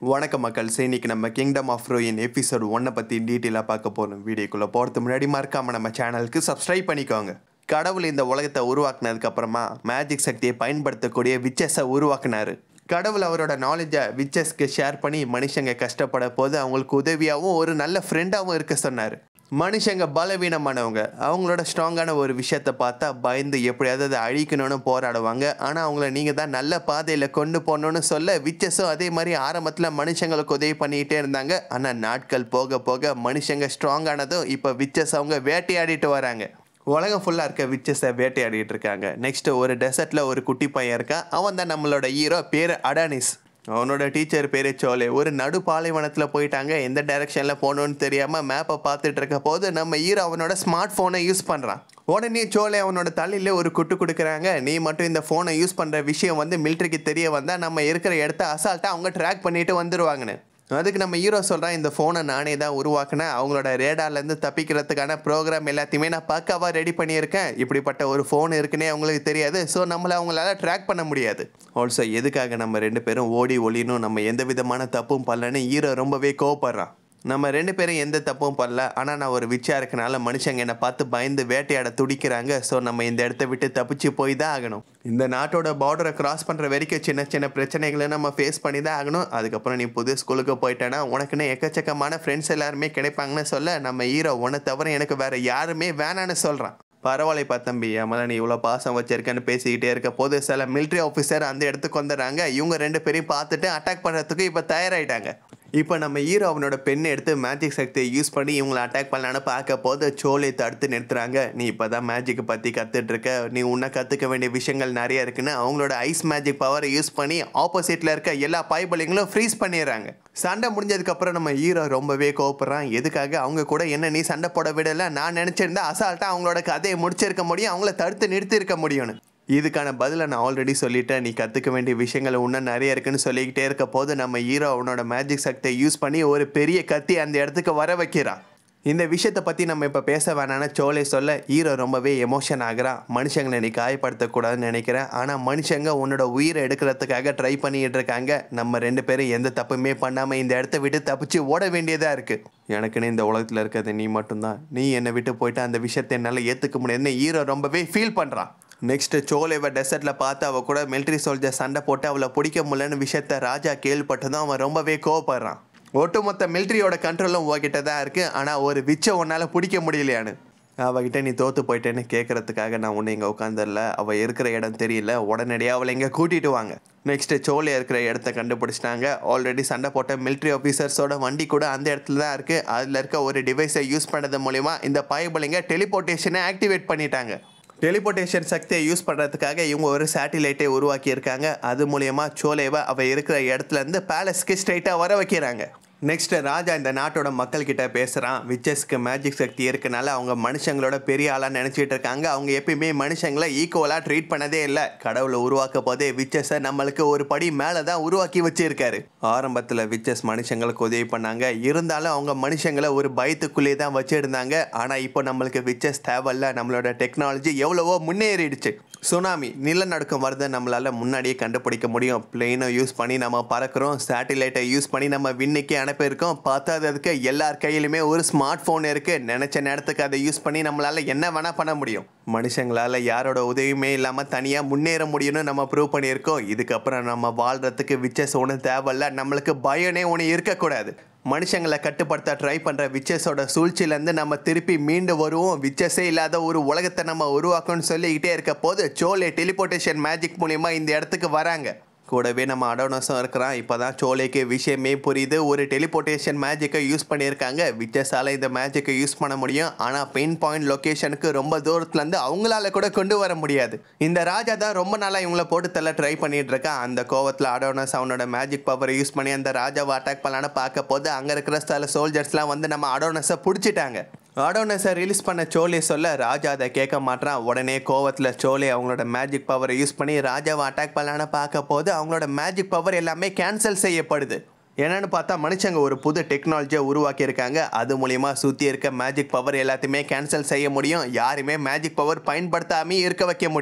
வணக்கம் மக்கள் இன்னைக்கு நம்ம கிங்டம் ஆஃப் ரோயின் எபிசோட் ஒன்னை பற்றி டீட்டெயிலாக பார்க்க போகிறோம் வீடியோக்குள்ளே போகிறதுக்கு முன்னாடி மறக்காமல் நம்ம சேனலுக்கு சப்ஸ்கிரைப் பண்ணிக்கோங்க கடவுள் இந்த உலகத்தை உருவாக்குனதுக்கு அப்புறமா மேஜிக் சக்தியை பயன்படுத்தக்கூடிய விச்சஸை உருவாக்குனாரு கடவுள் அவரோட நாலேஜை விச்சஸ்க்கு ஷேர் பண்ணி மனுஷங்க கஷ்டப்பட போது அவங்களுக்கு உதவியாகவும் ஒரு நல்ல ஃப்ரெண்டாகவும் இருக்க சொன்னார் மனுஷங்க பலவீனமானவங்க அவங்களோட ஸ்ட்ராங்கான ஒரு விஷயத்த பார்த்தா பயந்து எப்படியாவது அதை அழிக்கணும்னு போராடுவாங்க ஆனால் அவங்கள நீங்கள் தான் நல்ல பாதையில் கொண்டு போகணும்னு சொல்ல விச்சஸும் அதே மாதிரி ஆரம்பத்தில் மனுஷங்களுக்கு உதவி பண்ணிக்கிட்டே இருந்தாங்க ஆனால் நாட்கள் போக போக மனுஷங்க ஸ்ட்ராங்கானதும் இப்போ விச்சஸ் அவங்க வேட்டையாடிட்டு வராங்க உலகம் ஃபுல்லாக இருக்க விச்சஸை வேட்டையாடிட்டு இருக்காங்க நெக்ஸ்ட் ஒரு டெசர்ட்டில் ஒரு குட்டி பையன் இருக்கான் அவன் தான் நம்மளோட ஹீரோ பேர் அடானிஸ் அவனோட டீச்சர் பேரு சோலே ஒரு நடு பாலைவனத்தில் போயிட்டாங்க எந்த டைரக்ஷனில் போகணும்னு தெரியாமல் மேப்பை பார்த்துட்டு இருக்க போது நம்ம ஹீரோ அவனோட ஸ்மார்ட் ஃபோனை யூஸ் பண்ணுறான் உடனே சோலே அவனோட தலையில ஒரு குட்டு கொடுக்குறாங்க நீ மட்டும் இந்த ஃபோனை யூஸ் பண்ணுற விஷயம் வந்து மிலிட்ரிக்கு தெரிய வந்தால் நம்ம இருக்கிற இடத்த அசால்ட்டாக அவங்க ட்ராக் பண்ணிட்டு வந்துடுவாங்கன்னு அதுக்கு நம்ம ஹீரோ சொல்கிறான் இந்த ஃபோனை நானே தான் உருவாக்கினேன் அவங்களோட ரேடார்லேருந்து தப்பிக்கிறதுக்கான ப்ரோக்ராம் எல்லாத்தையுமே நான் பக்காவாக ரெடி பண்ணியிருக்கேன் இப்படிப்பட்ட ஒரு ஃபோன் இருக்குன்னே அவங்களுக்கு தெரியாது ஸோ நம்மளை அவங்களால ட்ராக் பண்ண முடியாது ஆல்சோ எதுக்காக நம்ம ரெண்டு பேரும் ஓடி ஒளினும் நம்ம எந்த விதமான தப்பும் பண்ணலன்னு ஹீரோ ரொம்பவே கோவப்படுறான் நம்ம ரெண்டு பேரும் எந்த தப்பும் பண்ணல ஆனால் நான் ஒரு விச்சா இருக்கனால மனுஷங்க என்னை பார்த்து பயந்து வேட்டையாட துடிக்கிறாங்க ஸோ நம்ம இந்த இடத்த விட்டு தப்பிச்சு போய் தான் ஆகணும் இந்த நாட்டோட பார்டரை கிராஸ் பண்ணுற வரைக்கும் சின்ன சின்ன பிரச்சனைகளை நம்ம ஃபேஸ் பண்ணி தான் ஆகணும் அதுக்கப்புறம் நீ புது ஸ்கூலுக்கு போயிட்டேன்னா உனக்குன்னு எக்கச்சக்கமான ஃப்ரெண்ட்ஸ் எல்லாருமே கிடைப்பாங்கன்னு சொல்ல நம்ம ஹீரோ உன்னை தவிர எனக்கு வேற யாருமே வேணான்னு சொல்கிறான் பரவாயில்லைப்பா தம்பி என் நீ இவ்வளோ பாசம் வச்சிருக்கேன்னு பேசிக்கிட்டே இருக்க போது சில மிலிட்ரி ஆஃபீஸர் அந்த இடத்துக்கு வந்துடுறாங்க இவங்க ரெண்டு பேரையும் பார்த்துட்டு அட்டாக் பண்ணுறதுக்கு இப்போ தயாராகிட்டாங்க இப்போ நம்ம ஹீரோ அவனோட பெண்ணை எடுத்து மேஜிக் சக்தியை யூஸ் பண்ணி இவங்களை அட்டாக் பண்ணலான்னு பார்க்க போது சோலை தடுத்து நிறுத்துறாங்க நீ இப்போ தான் மேஜிக்கை பற்றி கற்றுட்டு இருக்க நீ உன்னை கற்றுக்க வேண்டிய விஷயங்கள் நிறைய இருக்குன்னு அவங்களோட ஐஸ் மேஜிக் பவரை யூஸ் பண்ணி ஆப்போசிட்டில் இருக்க எல்லா பாய்பலிங்களும் ஃப்ரீஸ் பண்ணிடுறாங்க சண்டை முடிஞ்சதுக்கப்புறம் நம்ம ஹீரோ ரொம்பவே கோவப்படுறான் எதுக்காக அவங்க கூட என்ன நீ சண்டை போட விடலை நான் நினச்சிருந்தா அசால்ட்டாக அவங்களோட கதையை முடிச்சிருக்க முடியும் அவங்கள தடுத்து நிறுத்தியிருக்க முடியும்னு இதுக்கான பதிலை நான் ஆல்ரெடி சொல்லிட்டேன் நீ கற்றுக்க வேண்டிய விஷயங்கள் இன்னும் நிறைய இருக்குன்னு சொல்லிக்கிட்டே இருக்க போது நம்ம ஹீரோ அவனோட மேஜிக் சக்தியை யூஸ் பண்ணி ஒரு பெரிய கத்தி அந்த இடத்துக்கு வர வைக்கிறான் இந்த விஷயத்தை பற்றி நம்ம இப்போ பேச வேணாம்னு சோலை சொல்ல ஹீரோ ரொம்பவே எமோஷன் ஆகுறான் மனுஷங்களை நீ காயப்படுத்தக்கூடாதுன்னு நினைக்கிறேன் ஆனால் மனுஷங்க உன்னோட உயிரை எடுக்கிறதுக்காக ட்ரை பண்ணிட்டு இருக்காங்க நம்ம ரெண்டு பேரும் எந்த தப்புமே பண்ணாமல் இந்த இடத்த விட்டு தப்பிச்சு ஓட வேண்டியதாக இருக்குது எனக்குன்னு இந்த உலகத்தில் இருக்கிறது நீ மட்டும்தான் நீ என்னை விட்டு போயிட்டு அந்த விஷயத்தை என்னால் ஏற்றுக்க முடியாதுன்னு ஹீரோ ரொம்பவே ஃபீல் பண்ணுறான் நெக்ஸ்ட் சோலேவை டெசர்ட்டில் பார்த்து அவள் கூட மிலிட்ரி சோல்ஜர் சண்டை போட்டு அவளை பிடிக்க முடியலன்னு விஷயத்த ராஜா கேள்விப்பட்டதும் அவன் ரொம்பவே கோவப்படுறான் ஒட்டுமொத்த மிலிட்ரியோட கண்ட்ரோலும் உங்ககிட்ட தான் இருக்குது ஆனால் ஒரு விச்சை உன்னால் பிடிக்க முடியலையான்னு அவகிட்ட நீ தோத்து போயிட்டேன்னு கேட்கறதுக்காக நான் உன்னை இங்கே உட்காந்துடல அவள் இருக்கிற இடம் தெரியல உடனடியாக அவளை இங்கே கூட்டிட்டு வாங்க நெக்ஸ்ட் சோலே இருக்கிற இடத்த கண்டுபிடிச்சிட்டாங்க ஆல்ரெடி சண்டை போட்ட மிலிட்ரி ஆஃபீஸர்ஸோட வண்டி கூட அந்த இடத்துல தான் இருக்குது அதில் இருக்க ஒரு டிவைஸை யூஸ் பண்ணது மூலிமா இந்த பயபலிங்க டெலிபோர்ட்டேஷனை ஆக்டிவேட் பண்ணிட்டாங்க டெலிபோர்ட்டேஷன் சக்தியை யூஸ் பண்ணுறதுக்காக இவங்க ஒரு சேட்டிலைட்டை உருவாக்கியிருக்காங்க அது மூலயமா சோலேவை அவள் இருக்கிற இடத்துல இருந்து பேலஸ்க்கு ஸ்ட்ரைட்டாக வர வைக்கிறாங்க நெக்ஸ்ட் ராஜா இந்த நாட்டோட மக்கள்கிட்ட பேசுகிறான் விச்சஸ்க்கு மேஜிக் சக்தி இருக்கனால அவங்க மனுஷங்களோட பெரிய ஆளாக நினச்சிட்டு இருக்காங்க அவங்க எப்பயுமே மனுஷங்களை ஈக்குவலாக ட்ரீட் பண்ணதே இல்லை கடவுளை உருவாக்க போதே விச்சஸை நம்மளுக்கு ஒரு படி மேலே தான் உருவாக்கி வச்சிருக்காரு ஆரம்பத்தில் விச்சஸ் மனுஷங்களுக்கு உதவி பண்ணாங்க இருந்தாலும் அவங்க மனுஷங்களை ஒரு பயத்துக்குள்ளேயே தான் வச்சிருந்தாங்க ஆனால் இப்போ நம்மளுக்கு விச்சஸ் தேவையில்ல நம்மளோட டெக்னாலஜி எவ்வளவோ முன்னேறிடுச்சு சுனாமி நிலநடுக்கம் வருதை நம்மளால் முன்னாடியே கண்டுபிடிக்க முடியும் பிளெயினை யூஸ் பண்ணி நம்ம பறக்கிறோம் சேட்டிலைட்டை யூஸ் பண்ணி நம்ம விண்ணுக்கே அனுப்பியிருக்கோம் பார்த்தாததுக்கு எல்லார் கையிலுமே ஒரு ஸ்மார்ட் ஃபோன் இருக்குது நினச்ச நேரத்துக்கு அதை யூஸ் பண்ணி நம்மளால் என்ன வேணால் பண்ண முடியும் மனுஷங்களால் யாரோட உதவியுமே இல்லாமல் தனியாக முன்னேற முடியும்னு நம்ம ப்ரூவ் பண்ணியிருக்கோம் இதுக்கப்புறம் நம்ம வாழ்கிறதுக்கு விச்சஸ் ஒன்றும் தேவையில்ல நம்மளுக்கு பயனே ஒன்று இருக்கக்கூடாது மனுஷங்களை கட்டுப்படுத்த ட்ரை பண்ணுற விச்சஸோட சூழ்ச்சியிலேருந்து நம்ம திருப்பி மீண்டு வருவோம் விச்சஸே இல்லாத ஒரு உலகத்தை நம்ம உருவாக்கணும்னு சொல்லிக்கிட்டே இருக்க போது சோலே டெலிபோர்ட்டேஷன் மேஜிக் மூலிமா இந்த இடத்துக்கு வராங்க கூடவே நம்ம அடோனஸும் இருக்கிறான் இப்போ தான் சோலைக்கு விஷயமே புரியுது ஒரு டெலிபோர்ட்டேஷன் மேஜிக்கை யூஸ் பண்ணியிருக்காங்க விச்சஸால் இந்த மேஜிக்கை யூஸ் பண்ண முடியும் ஆனால் பின் பாயிண்ட் லொக்கேஷனுக்கு ரொம்ப தூரத்துலேருந்து அவங்களால கூட கொண்டு வர முடியாது இந்த ராஜா தான் ரொம்ப நாளாக இவங்கள போட்டு தள்ள ட்ரை பண்ணிட்டு இருக்கான் அந்த கோவத்தில் அடோனஸ் அவனோட மேஜிக் பவரை யூஸ் பண்ணி அந்த ராஜாவை அட்டாக் பண்ணலான்னு பார்க்க போது அங்கே இருக்கிற சில சோல்ஜர்ஸ்லாம் வந்து நம்ம அடோனஸை பிடிச்சிட்டாங்க ஆடோனஸை ரிலீஸ் பண்ண சோலே சொல்ல ராஜா அதை கேட்க மாட்டான் உடனே கோவத்தில் சோலே அவங்களோட மேஜிக் பவரை யூஸ் பண்ணி ராஜாவை அட்டாக் பண்ணலான்னு பார்க்க போது அவங்களோட மேஜிக் பவர் எல்லாமே கேன்சல் செய்யப்படுது என்னன்னு பார்த்தா மனுஷங்க ஒரு புது டெக்னாலஜியை உருவாக்கியிருக்காங்க அது மூலியமா சுற்றி இருக்க மேஜிக் பவர் எல்லாத்தையுமே கேன்சல் செய்ய முடியும் யாருமே மேஜிக் பவர் பயன்படுத்தாமே இருக்க வைக்க முடியும்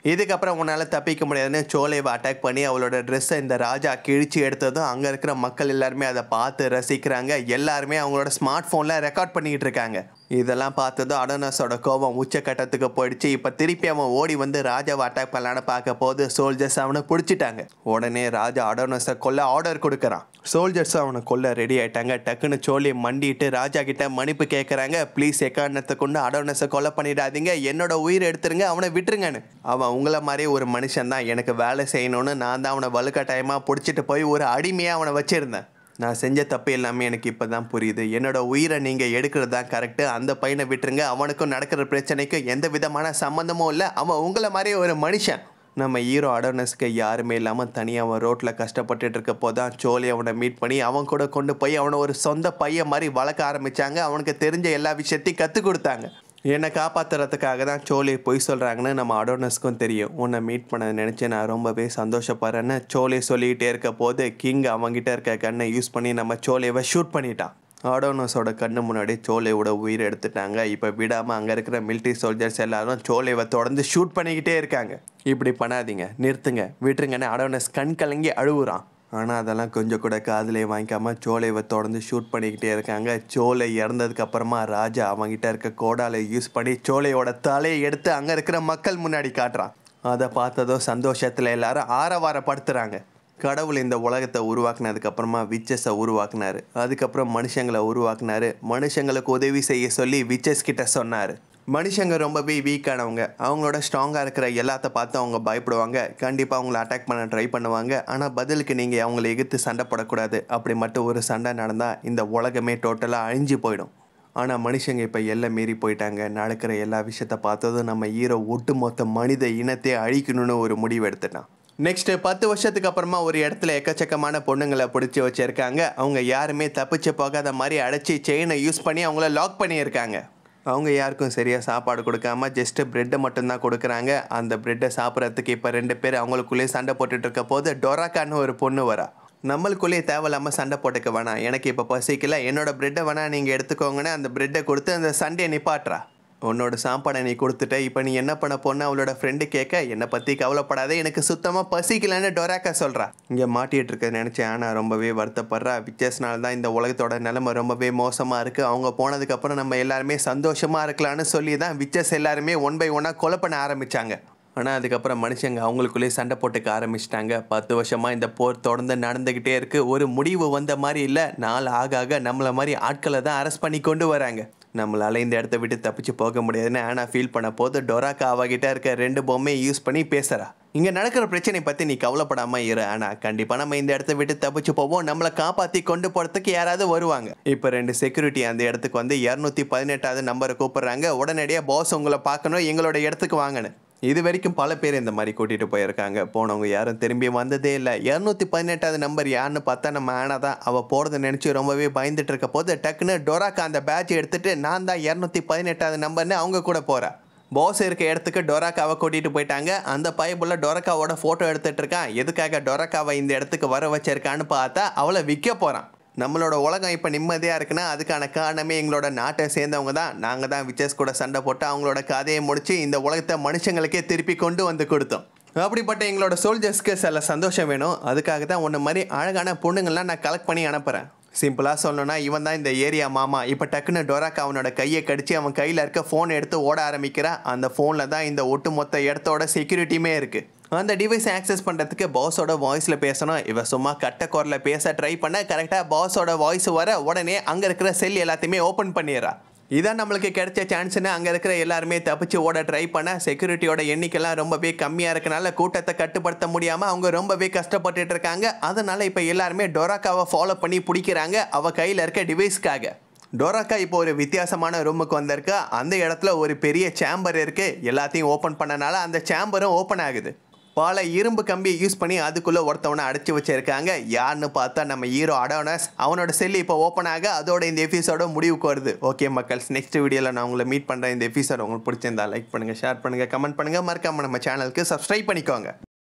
இதுக்கப்புறம் உன்னால் தப்பிக்க முடியாதுன்னு சோலைவை அட்டாக் பண்ணி அவளோட ட்ரெஸ்ஸை இந்த ராஜா கிழிச்சு எடுத்ததும் அங்கே இருக்கிற மக்கள் எல்லாருமே அதை பார்த்து ரசிக்கிறாங்க எல்லாருமே அவங்களோட ஸ்மார்ட் ஃபோனில் ரெக்கார்ட் பண்ணிக்கிட்டு இருக்காங்க இதெல்லாம் பார்த்ததும் அடோனஸோட கோபம் உச்சக்கட்டத்துக்கு போயிடுச்சு இப்போ திருப்பி அவன் ஓடி வந்து ராஜாவை அட்டாக் பண்ணலான்னு பார்க்க போது சோல்ஜர்ஸ் அவனை பிடிச்சிட்டாங்க உடனே ராஜா அடோனஸை கொல்ல ஆர்டர் கொடுக்குறான் சோல்ஜர்ஸ் அவனை கொல்ல ரெடி ஆயிட்டாங்க டக்குன்னு சோழி மண்டிட்டு ராஜா கிட்ட மன்னிப்பு கேட்குறாங்க ப்ளீஸ் எக்காரணத்தை கொண்டு அடோனஸை கொலை பண்ணிடாதீங்க என்னோட உயிர் எடுத்துருங்க அவனை விட்டுருங்கன்னு அவன் உங்களை மாதிரி ஒரு மனுஷன் தான் எனக்கு வேலை செய்யணும்னு நான் தான் அவனை வலுக்கட்டாயமாக பிடிச்சிட்டு போய் ஒரு அடிமையாக அவனை வச்சிருந்தேன் நான் செஞ்ச தப்பு எல்லாமே எனக்கு இப்போ தான் புரியுது என்னோட உயிரை நீங்கள் எடுக்கிறது தான் கரெக்டு அந்த பையனை விட்டுருங்க அவனுக்கும் நடக்கிற பிரச்சனைக்கும் எந்த விதமான சம்மந்தமும் இல்லை அவன் உங்களை மாதிரி ஒரு மனுஷன் நம்ம ஹீரோ அடோனஸ்க்கு யாருமே இல்லாமல் தனியாக அவன் ரோட்டில் கஷ்டப்பட்டுட்டு இருக்கப்போ தான் சோலி அவனை மீட் பண்ணி அவன் கூட கொண்டு போய் அவனை ஒரு சொந்த பையன் மாதிரி வளர்க்க ஆரம்பித்தாங்க அவனுக்கு தெரிஞ்ச எல்லா விஷயத்தையும் கற்றுக் கொடுத்தாங்க என்னை காப்பாற்றுறதுக்காக தான் சோலி பொய் சொல்கிறாங்கன்னு நம்ம அடோனஸ்க்கும் தெரியும் உன்னை மீட் பண்ண நினச்சி நான் ரொம்பவே சந்தோஷப்படுறேன்னு சோலி சொல்லிக்கிட்டே இருக்க போது கிங் அவங்கிட்ட இருக்க கண்ணை யூஸ் பண்ணி நம்ம சோலியவை ஷூட் பண்ணிட்டான் ஆடோனஸோட கண்ணு முன்னாடி சோலையோட உயிர் எடுத்துட்டாங்க இப்போ விடாமல் அங்கே இருக்கிற மிலிட்ரி சோல்ஜர்ஸ் எல்லாரும் சோலையை தொடர்ந்து ஷூட் பண்ணிக்கிட்டே இருக்காங்க இப்படி பண்ணாதீங்க நிறுத்துங்க விட்டுருங்கன்னு ஆடோனஸ் கண் கலங்கி அழுகுறான் ஆனால் அதெல்லாம் கொஞ்சம் கூட காதிலே வாங்கிக்காம சோலையை தொடர்ந்து ஷூட் பண்ணிக்கிட்டே இருக்காங்க சோலை இறந்ததுக்கு அப்புறமா ராஜா அவங்கிட்ட இருக்க கோடாலை யூஸ் பண்ணி சோலையோட தலையை எடுத்து அங்கே இருக்கிற மக்கள் முன்னாடி காட்டுறான் அதை பார்த்ததோ சந்தோஷத்தில் எல்லாரும் ஆரவாரப்படுத்துகிறாங்க கடவுள் இந்த உலகத்தை உருவாக்குனதுக்கு அப்புறமா விச்சஸை உருவாக்குனாரு அதுக்கப்புறம் மனுஷங்களை உருவாக்குனாரு மனுஷங்களுக்கு உதவி செய்ய சொல்லி விச்சஸ் கிட்ட சொன்னார் மனுஷங்க ரொம்பவே வீக்கானவங்க அவங்களோட ஸ்ட்ராங்காக இருக்கிற எல்லாத்த பார்த்து அவங்க பயப்படுவாங்க கண்டிப்பாக அவங்கள அட்டாக் பண்ண ட்ரை பண்ணுவாங்க ஆனால் பதிலுக்கு நீங்கள் அவங்கள எதிர்த்து சண்டை போடக்கூடாது அப்படி மட்டும் ஒரு சண்டை நடந்தால் இந்த உலகமே டோட்டலாக அழிஞ்சு போயிடும் ஆனால் மனுஷங்க இப்போ எல்லாம் மீறி போயிட்டாங்க நடக்கிற எல்லா விஷயத்த பார்த்ததும் நம்ம ஹீரோ ஒட்டுமொத்த மனித இனத்தை அழிக்கணும்னு ஒரு முடிவு எடுத்துட்டான் நெக்ஸ்ட் பத்து வருஷத்துக்கு அப்புறமா ஒரு இடத்துல எக்கச்சக்கமான பொண்ணுங்களை பிடிச்சி வச்சிருக்காங்க அவங்க யாருமே தப்பிச்சு போகாத மாதிரி அடைச்சி செயினை யூஸ் பண்ணி அவங்கள லாக் பண்ணியிருக்காங்க அவங்க யாருக்கும் சரியாக சாப்பாடு கொடுக்காம ஜஸ்ட்டு ப்ரெட்டை மட்டும்தான் கொடுக்குறாங்க அந்த ப்ரெட்டை சாப்பிட்றதுக்கு இப்போ ரெண்டு பேர் அவங்களுக்குள்ளேயே சண்டை போட்டுட்டு இருக்க போது டொராக்கான்னு ஒரு பொண்ணு வரா நம்மளுக்குள்ளேயே தேவையில்லாமல் சண்டை போட்டுக்க வேணாம் எனக்கு இப்போ பசிக்கல என்னோட ப்ரெட்டை வேணாம் நீங்கள் எடுத்துக்கோங்கன்னு அந்த ப்ரெட்டை கொடுத்து அந்த சண்டையை நிப்பாட்டுறா உன்னோட சாப்பாடை நீ கொடுத்துட்ட இப்போ நீ என்ன பண்ண போன அவளோட ஃப்ரெண்டு கேட்க என்னை பற்றி கவலைப்படாத எனக்கு சுத்தமாக பசிக்கலன்னு டொராக்கா சொல்கிறா இங்கே மாட்டிகிட்டு இருக்க நினச்சேன் ஆனால் ரொம்பவே வருத்தப்படுறா விச்சஸ்னால தான் இந்த உலகத்தோட நிலைமை ரொம்பவே மோசமாக இருக்குது அவங்க போனதுக்கப்புறம் நம்ம எல்லாருமே சந்தோஷமாக இருக்கலாம்னு சொல்லி தான் விச்சஸ் எல்லாருமே ஒன் பை ஒன்னாக கொலை பண்ண ஆரம்பித்தாங்க ஆனால் அதுக்கப்புறம் மனுஷங்க அவங்களுக்குள்ளேயே சண்டை போட்டுக்க ஆரம்பிச்சிட்டாங்க பத்து வருஷமாக இந்த போர் தொடர்ந்து நடந்துக்கிட்டே இருக்குது ஒரு முடிவு வந்த மாதிரி இல்லை நாள் ஆக ஆக நம்மளை மாதிரி ஆட்களை தான் அரெஸ்ட் பண்ணி கொண்டு வராங்க நம்மளால் இந்த இடத்த விட்டு தப்பிச்சு போக முடியாதுன்னு ஆனா ஃபீல் பண்ண போது டொராக்கா அவகிட்ட இருக்க ரெண்டு பொம்மையை யூஸ் பண்ணி பேசுகிறா இங்கே நடக்கிற பிரச்சனை பற்றி நீ கவலைப்படாமல் இரு ஆனால் கண்டிப்பாக நம்ம இந்த இடத்த விட்டு தப்பிச்சு போவோம் நம்மளை காப்பாற்றி கொண்டு போகிறதுக்கு யாராவது வருவாங்க இப்போ ரெண்டு செக்யூரிட்டி அந்த இடத்துக்கு வந்து இரநூத்தி பதினெட்டாவது நம்பரை கூப்பிடுறாங்க உடனடியாக பாஸ் உங்களை பார்க்கணும் எங்களோட இடத்துக்கு வாங்கன்னு இது வரைக்கும் பல பேர் இந்த மாதிரி கூட்டிகிட்டு போயிருக்காங்க போனவங்க யாரும் திரும்பி வந்ததே இல்லை இரநூத்தி பதினெட்டாவது நம்பர் யாருன்னு பார்த்தா நம்ம ஆனா தான் அவள் போகிறத நினச்சி ரொம்பவே பயந்துட்டு இருக்க போது டக்குன்னு டொராக்கா அந்த பேட்ச் எடுத்துட்டு நான் தான் இரநூத்தி பதினெட்டாவது நம்பர்னு அவங்க கூட போகிறேன் பாஸ் இருக்க இடத்துக்கு டொராக்காவை கூட்டிகிட்டு போயிட்டாங்க அந்த பையபுள்ள டொரக்காவோட ஃபோட்டோ எடுத்துட்டு இருக்கான் எதுக்காக டொரக்காவை இந்த இடத்துக்கு வர வச்சிருக்கான்னு பார்த்தா அவளை விற்க போகிறான் நம்மளோட உலகம் இப்போ நிம்மதியாக இருக்குன்னா அதுக்கான காரணமே எங்களோட நாட்டை சேர்ந்தவங்க தான் நாங்கள் தான் விச்சஸ் கூட சண்டை போட்டு அவங்களோட கதையை முடித்து இந்த உலகத்தை மனுஷங்களுக்கே திருப்பி கொண்டு வந்து கொடுத்தோம் அப்படிப்பட்ட எங்களோட சோல்ஜர்ஸ்க்கு சில சந்தோஷம் வேணும் அதுக்காக தான் உன்ன மாதிரி அழகான பொண்ணுங்கள்லாம் நான் கலெக்ட் பண்ணி அனுப்புகிறேன் சிம்பிளாக சொல்லணும்னா இவன் தான் இந்த ஏரியா மாமா இப்போ டக்குன்னு டொராக்கா அவனோட கையை கடிச்சு அவன் கையில் இருக்க ஃபோன் எடுத்து ஓட ஆரம்பிக்கிறா அந்த ஃபோனில் தான் இந்த ஒட்டுமொத்த இடத்தோட செக்யூரிட்டியுமே இருக்குது அந்த டிவைஸ் ஆக்சஸ் பண்ணுறதுக்கு பாஸோட வாய்ஸில் பேசணும் இவ சும்மா கட்ட குரலில் பேச ட்ரை பண்ண கரெக்டாக பாஸோட வாய்ஸ் வர உடனே அங்கே இருக்கிற செல் எல்லாத்தையுமே ஓப்பன் பண்ணிடுறா இதான் நம்மளுக்கு கிடைச்ச சான்ஸ்னு அங்கே இருக்கிற எல்லாருமே தப்பிச்சு ஓட ட்ரை பண்ண செக்யூரிட்டியோட எண்ணிக்கைலாம் ரொம்பவே கம்மியாக இருக்கனால கூட்டத்தை கட்டுப்படுத்த முடியாமல் அவங்க ரொம்பவே கஷ்டப்பட்டுட்டு இருக்காங்க அதனால இப்போ எல்லாருமே டொராக்காவை ஃபாலோ பண்ணி பிடிக்கிறாங்க அவள் கையில் இருக்க டிவைஸ்க்காக டோராக்கா இப்போ ஒரு வித்தியாசமான ரூமுக்கு வந்திருக்கா அந்த இடத்துல ஒரு பெரிய சேம்பர் இருக்கு எல்லாத்தையும் ஓப்பன் பண்ணனால அந்த சேம்பரும் ஓப்பன் ஆகுது பல இரும்பு கம்பியை யூஸ் பண்ணி அதுக்குள்ளே ஒருத்தவனை அடைச்சி வச்சிருக்காங்க யாருன்னு பார்த்தா நம்ம ஹீரோ அடோனஸ் அவனோட செல் இப்போ ஓப்பன் ஆக அதோட இந்த எபிசோட முடிவுக்கு வருது ஓகே மக்கள்ஸ் நெக்ஸ்ட் வீடியோவில் நான் உங்களை மீட் பண்ணுறேன் இந்த எபிசோட் உங்களுக்கு பிடிச்சிருந்தா லைக் பண்ணுங்கள் ஷேர் பண்ணுங்கள் கமெண்ட் பண்ணுங்கள் மறக்காம நம்ம சேனலுக்கு சப்ஸ்கிரைப் பண்ணிக்கோங்க